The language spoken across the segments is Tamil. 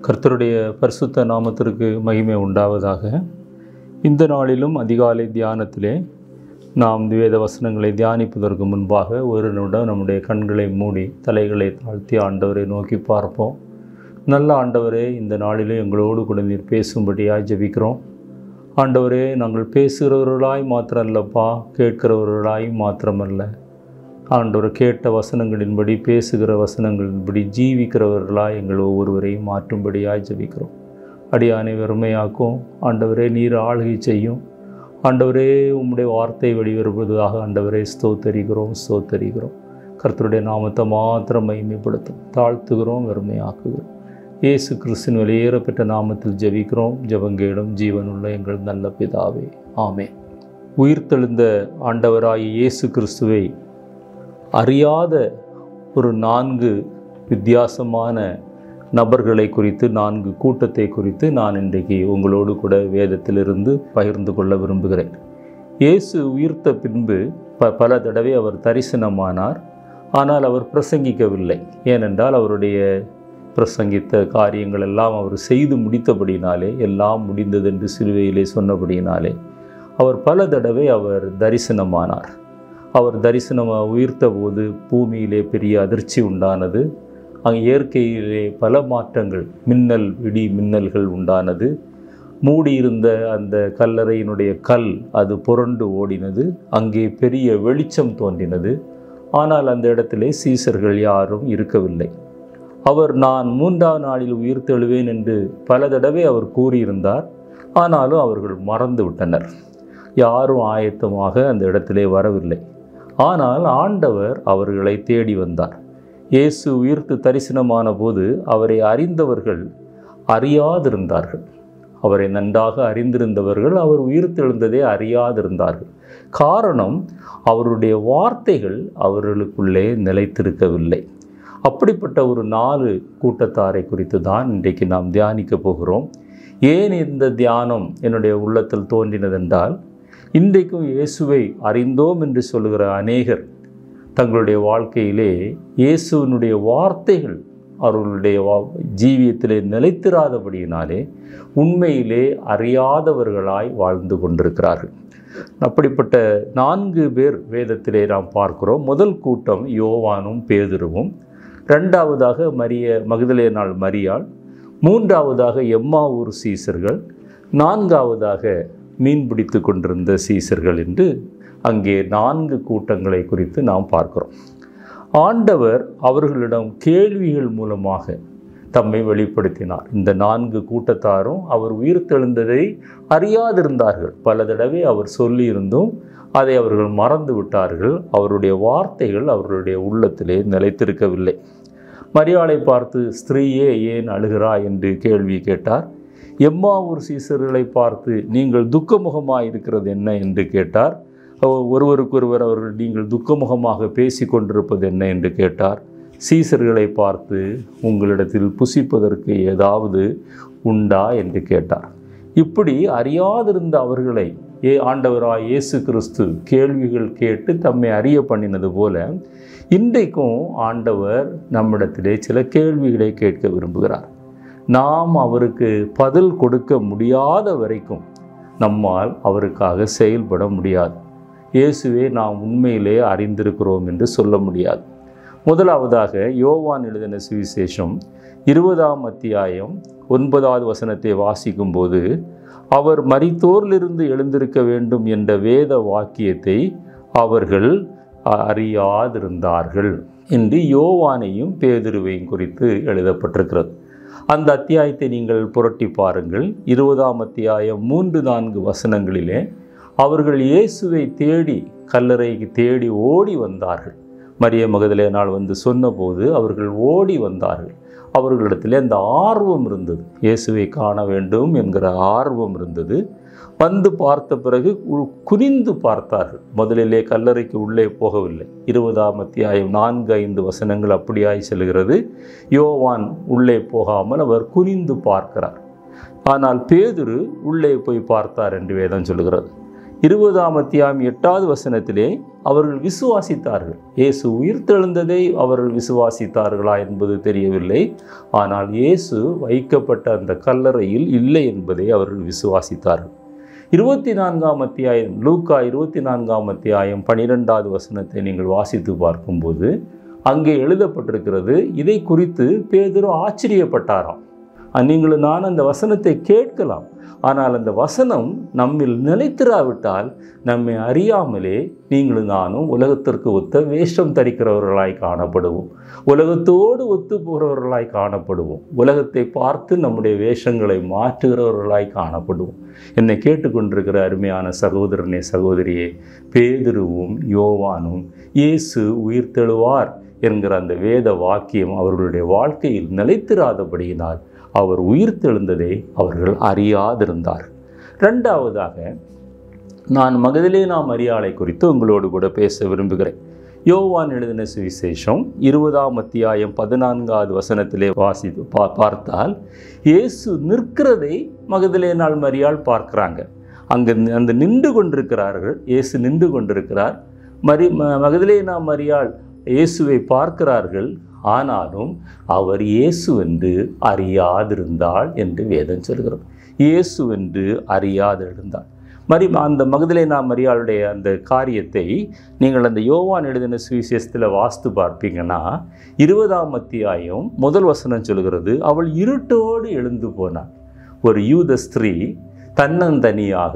கர்த்தருடைய பரிசுத்த நாமத்திற்கு மகிமை உண்டாவதாக இந்த நாளிலும் அதிகாலை தியானத்திலே நாம் வேத வசனங்களை தியானிப்பதற்கு முன்பாக ஒரு நிமிடம் நம்முடைய கண்களை மூடி தலைகளை தாழ்த்தி ஆண்டவரை நோக்கி பார்ப்போம் நல்ல ஆண்டவரே இந்த நாளிலே எங்களோடு கூட நீர் பேசும்படியாய் ஜெபிக்கிறோம் ஆண்டவரே நாங்கள் பேசுகிறவர்களாய் மாத்திரம் அல்லப்பா கேட்கிறவர்களாய் மாத்திரமல்ல ஆண்டவர் கேட்ட வசனங்களின்படி பேசுகிற வசனங்களின்படி ஜீவிக்கிறவர்களாய் எங்கள் ஒவ்வொருவரையும் மாற்றும்படியாய் ஜெபிக்கிறோம் அடியானை வெறுமையாக்கும் ஆண்டவரே நீர் ஆளுகை செய்யும் ஆண்டவரே உம்முடைய வார்த்தை வெளிவருவதாக ஆண்டவரே ஸ்தோத்தரிக்கிறோம் ஸ்தோத்தரிக்கிறோம் கர்த்தருடைய நாமத்தை மாத்திரம் மகிமைப்படுத்தும் தாழ்த்துகிறோம் வெறுமையாக்குகிறோம் இயேசு கிறிஸ்தின் வெளியேறப்பெற்ற நாமத்தில் ஜெபிக்கிறோம் ஜெபங்கேடும் ஜீவனுள்ள எங்கள் நல்ல பிதாவே ஆமே உயிர்த்தெழுந்த ஆண்டவராகிய இயேசு கிறிஸ்துவை அறியாத ஒரு நான்கு வித்தியாசமான நபர்களை குறித்து நான்கு கூட்டத்தை குறித்து நான் இன்றைக்கு உங்களோடு கூட வேதத்திலிருந்து பகிர்ந்து கொள்ள விரும்புகிறேன் இயேசு உயிர்த்த பின்பு ப பல தடவை அவர் தரிசனமானார் ஆனால் அவர் பிரசங்கிக்கவில்லை ஏனென்றால் அவருடைய பிரசங்கித்த காரியங்கள் எல்லாம் அவர் செய்து முடித்தபடினாலே எல்லாம் முடிந்தது என்று சிலுவையிலே சொன்னபடியினாலே அவர் பல தடவை அவர் தரிசனமானார் அவர் தரிசனமாக உயிர்த்த போது பூமியிலே பெரிய அதிர்ச்சி உண்டானது அங்கே இயற்கையிலே பல மாற்றங்கள் மின்னல் இடி மின்னல்கள் உண்டானது மூடியிருந்த அந்த கல்லறையினுடைய கல் அது புரண்டு ஓடினது அங்கே பெரிய வெளிச்சம் தோன்றினது ஆனால் அந்த இடத்திலே சீசர்கள் யாரும் இருக்கவில்லை அவர் நான் மூன்றாம் நாளில் உயிர்த்தெழுவேன் என்று பல தடவை அவர் கூறியிருந்தார் ஆனாலும் அவர்கள் மறந்து விட்டனர் யாரும் ஆயத்தமாக அந்த இடத்திலே வரவில்லை ஆனால் ஆண்டவர் அவர்களை தேடி வந்தார் இயேசு உயிர்த்து தரிசனமான போது அவரை அறிந்தவர்கள் அறியாதிருந்தார்கள் அவரை நன்றாக அறிந்திருந்தவர்கள் அவர் உயிர்த்தெழுந்ததை அறியாதிருந்தார்கள் காரணம் அவருடைய வார்த்தைகள் அவர்களுக்குள்ளே நிலைத்திருக்கவில்லை அப்படிப்பட்ட ஒரு நாலு கூட்டத்தாரை குறித்து தான் இன்றைக்கு நாம் தியானிக்க போகிறோம் ஏன் இந்த தியானம் என்னுடைய உள்ளத்தில் தோன்றினதென்றால் இன்றைக்கும் இயேசுவை அறிந்தோம் என்று சொல்லுகிற அநேகர் தங்களுடைய வாழ்க்கையிலே இயேசுவினுடைய வார்த்தைகள் அவர்களுடைய வா ஜீவியத்திலே நிலைத்திராதபடியினாலே உண்மையிலே அறியாதவர்களாய் வாழ்ந்து கொண்டிருக்கிறார்கள் அப்படிப்பட்ட நான்கு பேர் வேதத்திலே நாம் பார்க்கிறோம் முதல் கூட்டம் யோவானும் பேதுருவும் ரெண்டாவதாக மரிய மகுதலே நாள் மரியாள் மூன்றாவதாக எம்மாவூர் சீசர்கள் நான்காவதாக மீன் பிடித்து கொண்டிருந்த சீசர்கள் என்று அங்கே நான்கு கூட்டங்களை குறித்து நாம் பார்க்கிறோம் ஆண்டவர் அவர்களிடம் கேள்விகள் மூலமாக தம்மை வெளிப்படுத்தினார் இந்த நான்கு கூட்டத்தாரும் அவர் உயிர்த்தெழுந்ததை அறியாதிருந்தார்கள் பல தடவை அவர் சொல்லியிருந்தும் அதை அவர்கள் மறந்து விட்டார்கள் அவருடைய வார்த்தைகள் அவர்களுடைய உள்ளத்திலே நிலைத்திருக்கவில்லை மரியாளை பார்த்து ஸ்திரீயே ஏன் அழுகிறாய் என்று கேள்வி கேட்டார் எம்மாவூர் சீசர்களை பார்த்து நீங்கள் துக்கமுகமாக இருக்கிறது என்ன என்று கேட்டார் ஒருவருக்கொருவர் அவர்கள் நீங்கள் துக்கமுகமாக பேசி கொண்டிருப்பது என்ன என்று கேட்டார் சீசர்களை பார்த்து உங்களிடத்தில் புசிப்பதற்கு ஏதாவது உண்டா என்று கேட்டார் இப்படி அறியாதிருந்த அவர்களை ஏ ஆண்டவராய் இயேசு கிறிஸ்து கேள்விகள் கேட்டு தம்மை அறிய பண்ணினது போல இன்றைக்கும் ஆண்டவர் நம்மிடத்திலே சில கேள்விகளை கேட்க விரும்புகிறார் நாம் அவருக்கு பதில் கொடுக்க முடியாத வரைக்கும் நம்மால் அவருக்காக செயல்பட முடியாது இயேசுவே நாம் உண்மையிலே அறிந்திருக்கிறோம் என்று சொல்ல முடியாது முதலாவதாக யோவான் எழுதின சுவிசேஷம் இருபதாம் அத்தியாயம் ஒன்பதாவது வசனத்தை வாசிக்கும்போது அவர் மரித்தோரிலிருந்து எழுந்திருக்க வேண்டும் என்ற வேத வாக்கியத்தை அவர்கள் அறியாதிருந்தார்கள் என்று யோவானையும் பேதிருவையும் குறித்து எழுதப்பட்டிருக்கிறது அந்த அத்தியாயத்தை நீங்கள் புரட்டி பாருங்கள் இருபதாம் அத்தியாயம் மூன்று நான்கு வசனங்களிலே அவர்கள் இயேசுவை தேடி கல்லறைக்கு தேடி ஓடி வந்தார்கள் மரிய மகதிலே நாள் வந்து சொன்னபோது அவர்கள் ஓடி வந்தார்கள் அவர்களிடத்தில் அந்த ஆர்வம் இருந்தது இயேசுவை காண வேண்டும் என்கிற ஆர்வம் இருந்தது வந்து பார்த்த பிறகு குனிந்து பார்த்தார்கள் முதலிலே கல்லறைக்கு உள்ளே போகவில்லை இருபதாம் அத்தியாயம் நான்கு ஐந்து வசனங்கள் அப்படியாய் செல்கிறது யோவான் உள்ளே போகாமல் அவர் குனிந்து பார்க்கிறார் ஆனால் பேதுரு உள்ளே போய் பார்த்தார் என்று வேதம் சொல்கிறது இருபதாம் அத்தியாயம் எட்டாவது வசனத்திலே அவர்கள் விசுவாசித்தார்கள் இயேசு உயிர்த்தெழுந்ததை அவர்கள் விசுவாசித்தார்களா என்பது தெரியவில்லை ஆனால் இயேசு வைக்கப்பட்ட அந்த கல்லறையில் இல்லை என்பதை அவர்கள் விசுவாசித்தார்கள் இருபத்தி நான்காம் அத்தியாயம் லூக்கா இருபத்தி நான்காம் அத்தியாயம் பனிரெண்டாவது வசனத்தை நீங்கள் வாசித்து பார்க்கும்போது அங்கே எழுதப்பட்டிருக்கிறது இதை குறித்து பேதுரு ஆச்சரியப்பட்டாராம் நீங்களும் நான் அந்த வசனத்தை கேட்கலாம் ஆனால் அந்த வசனம் நம்மில் நிலைத்திராவிட்டால் நம்மை அறியாமலே நீங்களும் நானும் உலகத்திற்கு ஒத்த வேஷம் தரிக்கிறவர்களாய் காணப்படுவோம் உலகத்தோடு ஒத்து போகிறவர்களாய் காணப்படுவோம் உலகத்தை பார்த்து நம்முடைய வேஷங்களை மாற்றுகிறவர்களாய் காணப்படுவோம் என்னை கேட்டுக்கொண்டிருக்கிற அருமையான சகோதரனே சகோதரியே பேதுருவும் யோவானும் இயேசு உயிர்த்தெழுவார் என்கிற அந்த வேத வாக்கியம் அவர்களுடைய வாழ்க்கையில் நிலைத்திராதபடியினால் அவர் உயிர்த்தெழுந்ததை அவர்கள் அறியாதிருந்தார் ரெண்டாவதாக நான் மகதிலேனா மரியாதை குறித்து உங்களோடு கூட பேச விரும்புகிறேன் யோவான் எழுதின சுவிசேஷம் இருபதாம் அத்தியாயம் பதினான்காவது வசனத்திலே வாசித்து பா பார்த்தால் இயேசு நிற்கிறதை மகதிலேனாள் மரியாள் பார்க்குறாங்க அங்கே அந்த நின்று கொண்டிருக்கிறார்கள் இயேசு நின்று கொண்டிருக்கிறார் மரி மகதிலேனா மரியாள் இயேசுவை பார்க்கிறார்கள் ஆனாலும் அவர் இயேசு என்று அறியாதிருந்தாள் என்று வேதம் சொல்கிறது இயேசு என்று அறியாதிருந்தாள் மரி அந்த மகதலேனா மரியாளுடைய அந்த காரியத்தை நீங்கள் அந்த யோவான் எழுதின சுவிசேஷத்தில் வாஸ்து பார்ப்பீங்கன்னா இருபதாம் அத்தியாயம் முதல் வசனம் சொல்கிறது அவள் இருட்டோடு எழுந்து போனாள் ஒரு யூத ஸ்திரீ தன்னந்தனியாக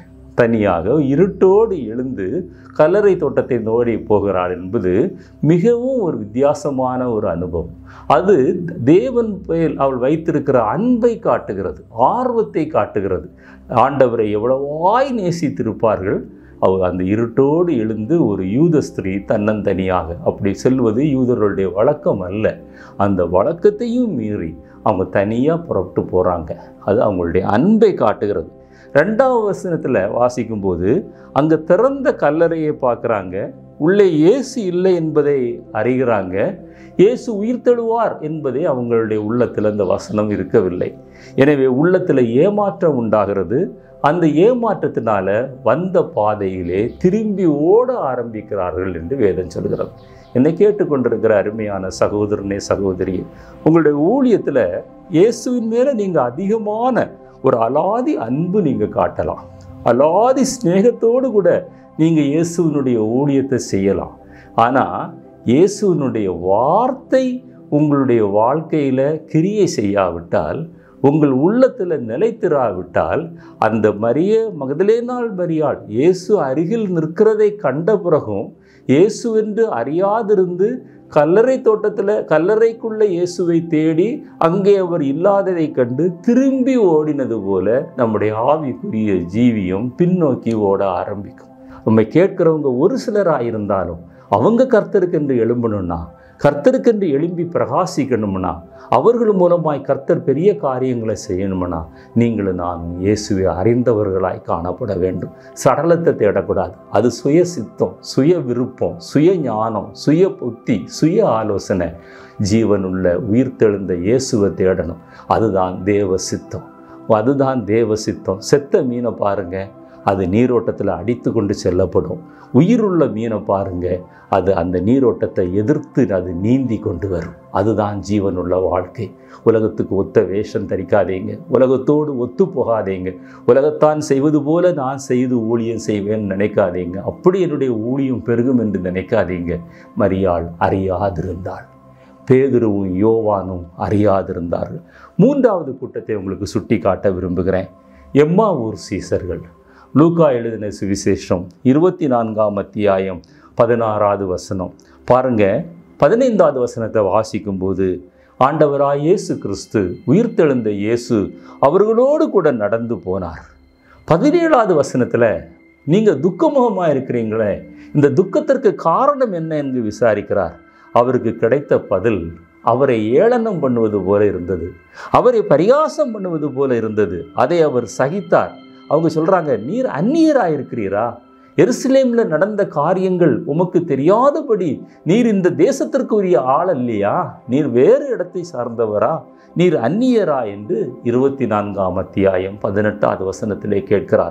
தனியாக இருட்டோடு எழுந்து கல்லறை தோட்டத்தை நோடி போகிறாள் என்பது மிகவும் ஒரு வித்தியாசமான ஒரு அனுபவம் அது தேவன் பெயர் அவள் வைத்திருக்கிற அன்பை காட்டுகிறது ஆர்வத்தை காட்டுகிறது ஆண்டவரை எவ்வளவாய் நேசித்திருப்பார்கள் அவர் அந்த இருட்டோடு எழுந்து ஒரு யூத ஸ்திரீ தன்னந்தனியாக அப்படி செல்வது யூதர்களுடைய வழக்கம் அல்ல அந்த வழக்கத்தையும் மீறி அவங்க தனியாக புறப்பட்டு போகிறாங்க அது அவங்களுடைய அன்பை காட்டுகிறது ரெண்டாவது வசனத்தில் வாசிக்கும்போது அங்கே திறந்த கல்லறையை பார்க்குறாங்க உள்ளே இயேசு இல்லை என்பதை அறிகிறாங்க இயேசு உயிர்த்தெழுவார் என்பதே அவங்களுடைய உள்ளத்தில் அந்த வசனம் இருக்கவில்லை எனவே உள்ளத்தில் ஏமாற்றம் உண்டாகிறது அந்த ஏமாற்றத்தினால வந்த பாதையிலே திரும்பி ஓட ஆரம்பிக்கிறார்கள் என்று வேதம் சொல்கிறது என்னை கேட்டுக்கொண்டிருக்கிற அருமையான சகோதரனே சகோதரி உங்களுடைய ஊழியத்தில் இயேசுவின் மேலே நீங்கள் அதிகமான ஒரு அலாதி அன்பு நீங்கள் காட்டலாம் அலாதி ஸ்நேகத்தோடு கூட நீங்கள் இயேசுவினுடைய ஊழியத்தை செய்யலாம் ஆனால் இயேசுவினுடைய வார்த்தை உங்களுடைய வாழ்க்கையில் கிரியை செய்யாவிட்டால் உங்கள் உள்ளத்தில் நிலைத்திராவிட்டால் அந்த மரிய மகதலேனாள் மரியாள் இயேசு அருகில் நிற்கிறதை கண்ட பிறகும் இயேசு என்று அறியாதிருந்து கல்லறை தோட்டத்தில் கல்லறைக்குள்ள இயேசுவை தேடி அங்கே அவர் இல்லாததை கண்டு திரும்பி ஓடினது போல நம்முடைய ஆவிக்குரிய ஜீவியம் பின்னோக்கி ஓட ஆரம்பிக்கும் உண்மை கேட்கிறவங்க ஒரு சிலராக இருந்தாலும் அவங்க கர்த்தருக்கென்று எழும்பணும்னா கர்த்தருக்கென்று எழும்பி பிரகாசிக்கணும்னா அவர்கள் மூலமாய் கர்த்தர் பெரிய காரியங்களை செய்யணும்னா நீங்களும் நான் இயேசுவை அறிந்தவர்களாய் காணப்பட வேண்டும் சடலத்தை தேடக்கூடாது அது சுய சித்தம் சுய விருப்பம் சுய ஞானம் சுய புத்தி சுய ஆலோசனை ஜீவனுள்ள உயிர்த்தெழுந்த இயேசுவை தேடணும் அதுதான் தேவ சித்தம் அதுதான் தேவ சித்தம் செத்த மீனை பாருங்க அது நீரோட்டத்தில் அடித்து கொண்டு செல்லப்படும் உயிருள்ள மீனை பாருங்க அது அந்த நீரோட்டத்தை எதிர்த்து அது நீந்தி கொண்டு வரும் அதுதான் ஜீவனுள்ள வாழ்க்கை உலகத்துக்கு ஒத்த வேஷம் தரிக்காதீங்க உலகத்தோடு ஒத்து போகாதீங்க உலகத்தான் செய்வது போல நான் செய்து ஊழியம் செய்வேன்னு நினைக்காதீங்க அப்படி என்னுடைய ஊழியம் பெருகும் என்று நினைக்காதீங்க மரியாள் அறியாதிருந்தாள் பேதுருவும் யோவானும் அறியாதிருந்தார்கள் மூன்றாவது கூட்டத்தை உங்களுக்கு சுட்டி காட்ட விரும்புகிறேன் எம்மா ஊர் சீசர்கள் லூக்கா எழுதின சுவிசேஷம் இருபத்தி நான்காம் அத்தியாயம் பதினாறாவது வசனம் பாருங்க பதினைந்தாவது வசனத்தை வாசிக்கும்போது ஆண்டவராய் இயேசு கிறிஸ்து உயிர்த்தெழுந்த இயேசு அவர்களோடு கூட நடந்து போனார் பதினேழாவது வசனத்தில் நீங்கள் துக்கமுகமாக இருக்கிறீங்களே இந்த துக்கத்திற்கு காரணம் என்ன என்று விசாரிக்கிறார் அவருக்கு கிடைத்த பதில் அவரை ஏளனம் பண்ணுவது போல இருந்தது அவரை பரிகாசம் பண்ணுவது போல இருந்தது அதை அவர் சகித்தார் அவங்க சொல்கிறாங்க நீர் அந்நியராக இருக்கிறீரா எருசலேமில் நடந்த காரியங்கள் உமக்கு தெரியாதபடி நீர் இந்த தேசத்திற்கு உரிய ஆள் இல்லையா நீர் வேறு இடத்தை சார்ந்தவரா நீர் அந்நியரா என்று இருபத்தி நான்காம் அத்தியாயம் பதினெட்டாவது வசனத்திலே கேட்கிறார்கள்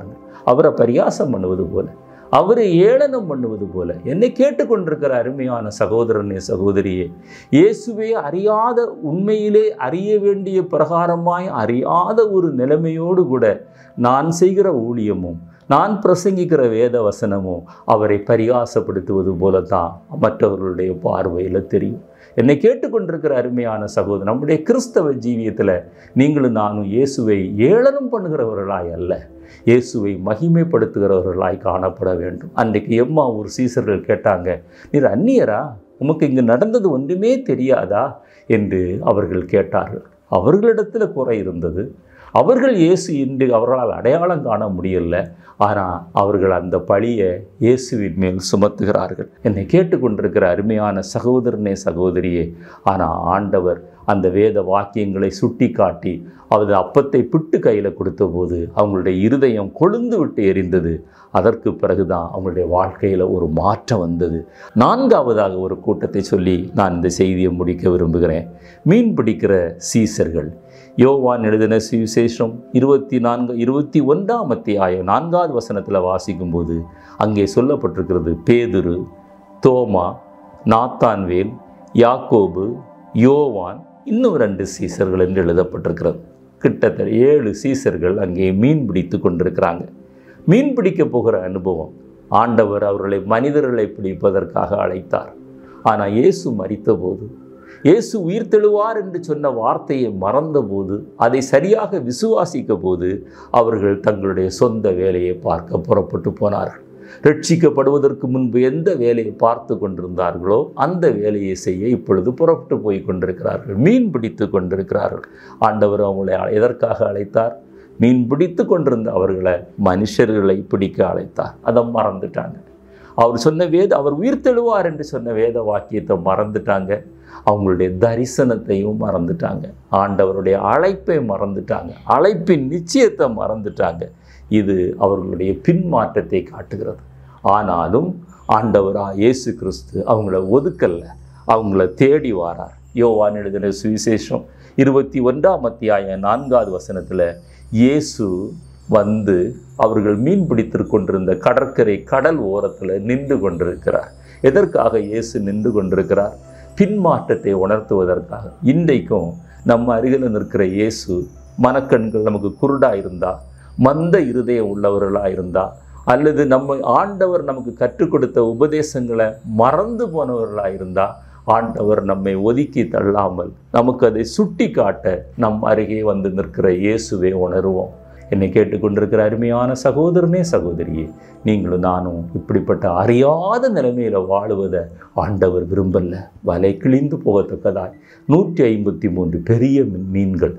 அவரை பரியாசம் பண்ணுவது போல அவரை ஏளனம் பண்ணுவது போல என்னை கேட்டுக்கொண்டிருக்கிற அருமையான சகோதரனே சகோதரியே இயேசுவே அறியாத உண்மையிலே அறிய வேண்டிய பிரகாரமாய் அறியாத ஒரு நிலைமையோடு கூட நான் செய்கிற ஊழியமும் நான் பிரசங்கிக்கிற வேத வசனமும் அவரை பரியாசப்படுத்துவது போல தான் மற்றவர்களுடைய பார்வையில் தெரியும் என்னை கேட்டுக்கொண்டிருக்கிற அருமையான சகோதரன் நம்முடைய கிறிஸ்தவ ஜீவியத்தில் நீங்களும் நானும் இயேசுவை ஏளனம் பண்ணுகிறவர்களாய் அல்ல இயேசுவை மகிமைப்படுத்துகிறவர்களாய் காணப்பட வேண்டும் அன்றைக்கு எம்மா ஒரு சீசர்கள் கேட்டாங்க நீர் அந்நியரா உமக்கு இங்கு நடந்தது ஒன்றுமே தெரியாதா என்று அவர்கள் கேட்டார்கள் அவர்களிடத்தில் குறை இருந்தது அவர்கள் இயேசு இன்று அவர்களால் அடையாளம் காண முடியல ஆனால் அவர்கள் அந்த பழியை இயேசுவின் மேல் சுமத்துகிறார்கள் என்னை கேட்டுக்கொண்டிருக்கிற அருமையான சகோதரனே சகோதரியே ஆனால் ஆண்டவர் அந்த வேத வாக்கியங்களை சுட்டி காட்டி அவர் அப்பத்தை பிட்டு கையில் கொடுத்தபோது அவங்களுடைய இருதயம் கொழுந்து விட்டு எரிந்தது அதற்கு பிறகுதான் அவங்களுடைய வாழ்க்கையில் ஒரு மாற்றம் வந்தது நான்காவதாக ஒரு கூட்டத்தை சொல்லி நான் இந்த செய்தியை முடிக்க விரும்புகிறேன் மீன் பிடிக்கிற சீசர்கள் யோவான் எழுதின சுவிசேஷம் இருபத்தி நான்கு இருபத்தி ஒன்றாம் அத்தியாயம் நான்காவது வசனத்தில் வாசிக்கும்போது அங்கே சொல்லப்பட்டிருக்கிறது பேதுரு தோமா நாத்தான்வேல் யாக்கோபு யோவான் இன்னும் ரெண்டு சீசர்கள் என்று எழுதப்பட்டிருக்கிறது கிட்டத்தட்ட ஏழு சீசர்கள் அங்கே மீன் பிடித்து கொண்டிருக்கிறாங்க மீன் பிடிக்க போகிற அனுபவம் ஆண்டவர் அவர்களை மனிதர்களை பிடிப்பதற்காக அழைத்தார் ஆனால் இயேசு மறித்தபோது இயேசு உயிர் தெழுவார் என்று சொன்ன வார்த்தையை மறந்தபோது அதை சரியாக விசுவாசிக்க போது அவர்கள் தங்களுடைய சொந்த வேலையை பார்க்க புறப்பட்டு போனார்கள் ரட்சிக்கப்படுவதற்கு முன்பு எந்த வேலையை பார்த்து கொண்டிருந்தார்களோ அந்த வேலையை செய்ய இப்பொழுது புறப்பட்டு போய் கொண்டிருக்கிறார்கள் மீன் பிடித்து கொண்டிருக்கிறார்கள் ஆண்டவர் அவங்களை எதற்காக அழைத்தார் மீன் பிடித்து கொண்டிருந்த அவர்களை மனுஷர்களை பிடிக்க அழைத்தார் அதை மறந்துட்டாங்க அவர் சொன்ன வேத அவர் உயிர் தெழுவார் என்று சொன்ன வேத வாக்கியத்தை மறந்துட்டாங்க அவங்களுடைய தரிசனத்தையும் மறந்துட்டாங்க ஆண்டவருடைய அழைப்பை மறந்துட்டாங்க அழைப்பின் நிச்சயத்தை மறந்துட்டாங்க இது அவர்களுடைய பின்மாற்றத்தை காட்டுகிறது ஆனாலும் ஆண்டவரா இயேசு கிறிஸ்து அவங்கள ஒதுக்கல்ல அவங்கள தேடி வாரார் யோவான் எழுதின சுவிசேஷம் இருபத்தி ஒன்றாம் அத்தியாய நான்காவது வசனத்தில் இயேசு வந்து அவர்கள் மீன் பிடித்து கொண்டிருந்த கடற்கரை கடல் ஓரத்தில் நின்று கொண்டிருக்கிறார் எதற்காக இயேசு நின்று கொண்டிருக்கிறார் பின்மாற்றத்தை உணர்த்துவதற்காக இன்றைக்கும் நம்ம அருகில் நிற்கிற இயேசு மனக்கண்கள் நமக்கு குருடாக இருந்தால் மந்த இருதயம் உள்ளவர்களாக இருந்தால் அல்லது நம்ம ஆண்டவர் நமக்கு கற்றுக் கொடுத்த உபதேசங்களை மறந்து போனவர்களாக இருந்தால் ஆண்டவர் நம்மை ஒதுக்கி தள்ளாமல் நமக்கு அதை சுட்டி காட்ட நம் அருகே வந்து நிற்கிற இயேசுவை உணருவோம் என்னை கேட்டுக்கொண்டிருக்கிற அருமையான சகோதரனே சகோதரியே நீங்களும் நானும் இப்படிப்பட்ட அறியாத நிலைமையில் வாழுவதை ஆண்டவர் விரும்பல வலை கிழிந்து போகத்தக்கதாய் நூற்றி ஐம்பத்தி மூன்று பெரிய மீன்கள்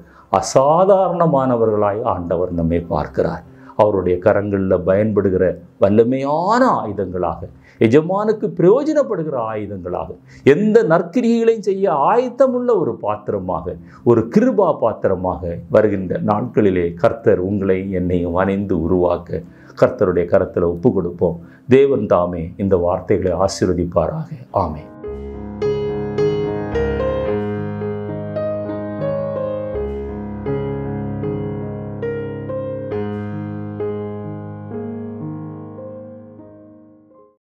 அசாதாரணமானவர்களாய் ஆண்டவர் நம்மை பார்க்கிறார் அவருடைய கரங்களில் பயன்படுகிற வல்லமையான ஆயுதங்களாக எஜமானுக்கு பிரயோஜனப்படுகிற ஆயுதங்களாக எந்த நற்கிரிகளையும் செய்ய ஆயத்தமுள்ள ஒரு பாத்திரமாக ஒரு கிருபா பாத்திரமாக வருகின்ற நாட்களிலே கர்த்தர் உங்களை என்னையும் வணைந்து உருவாக்க கர்த்தருடைய கரத்தில் ஒப்பு கொடுப்போம் தேவன் தாமே இந்த வார்த்தைகளை ஆசீர்வதிப்பாராக ஆமே